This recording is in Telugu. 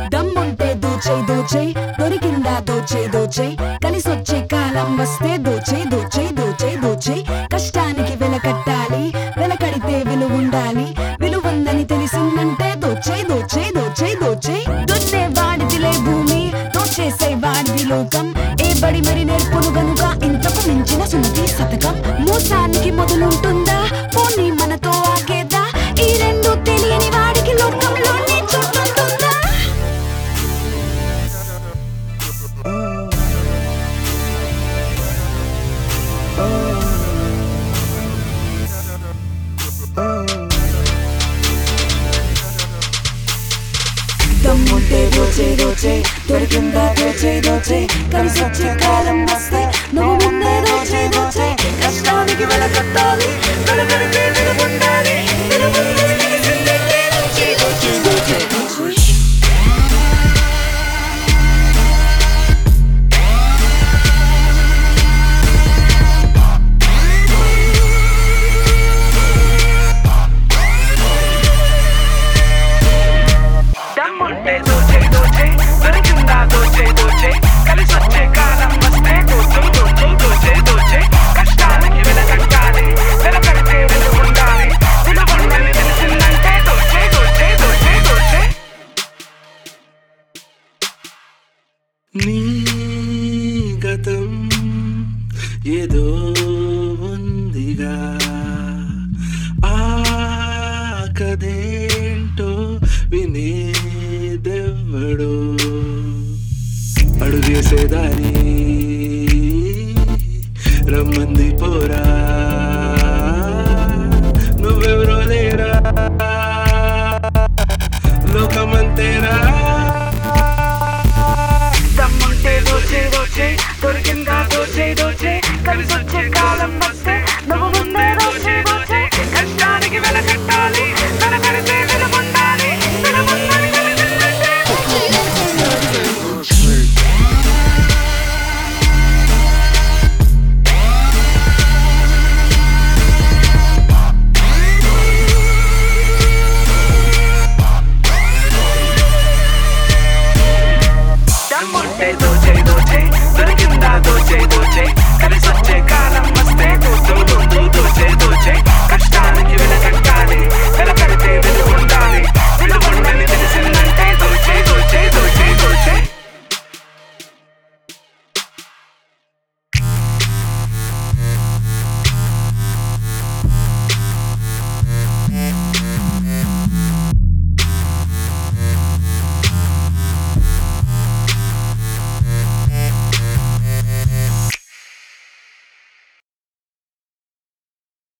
దమ్ముంటే దోచే దోచే దొరికిందా దోచే దోచే కలిసొచ్చే కాలం వస్తే దోచే దోచే దోచే దోచే కష్టానికి వెల కట్టాలి వెల కడితే విలువ ఉండాలి విలువందని తెలిసిందంటే దోచే దోచే దోచే దోచే దున్నే వాడిదిలే భూమి దోచేసే వాడిది లోకం ఏ బడి మరి నేర్పును గనుక ఇంతకు మించిన సుమతి శతకం మోసానికి మొదలుంటుందా పోనీ మనతో ఆగేదా ఈ రెండు తెలియని వాడికి లోకంలోనే చూస్తుంటుందా దమ్ముంటే దోచే దోచే దొరికిందా దోచే దోచే కలిసి వచ్చే కాలం వస్తే నువ్వు ముందే దోచే దోచే కష్టానికి వెలకట్టాలి వెలకడితే విలువుండాలి విలువుందని తెలిసిందంటే దోచే దోచే దోచే దోచే దమ్ముంటే దోచే దోచే దొరికిందా దోచే దోచే కలిసొచ్చే కాలం వస్తే దోచే దోచే దోచే దోచే కష్టానికి వెలకట్టాలి వెలకడితే విలువుండాలి విలువుందని తెలిసిందంటే దోచే దోచే దోచే దోచే నీ గతం ఏదో ఉందిగా ఆ కదేంటో వినేదెవ్వడో అడుగేసేదారి రమ్మంది పోరా నువ్వెవరో లేరా లోకమంతేరా దమ్ముంటే దోచే దోచే దొరికిందా దోచే దోచే కలిసొచ్చే కాలం వస్తే నువ్వు ముందే దోచే దోచే కష్టానికి వెలకట్టాలి వెలకడితే విలువుండాలి విలువుందని తెలిసిందంటే దమ్ముంటే దోచే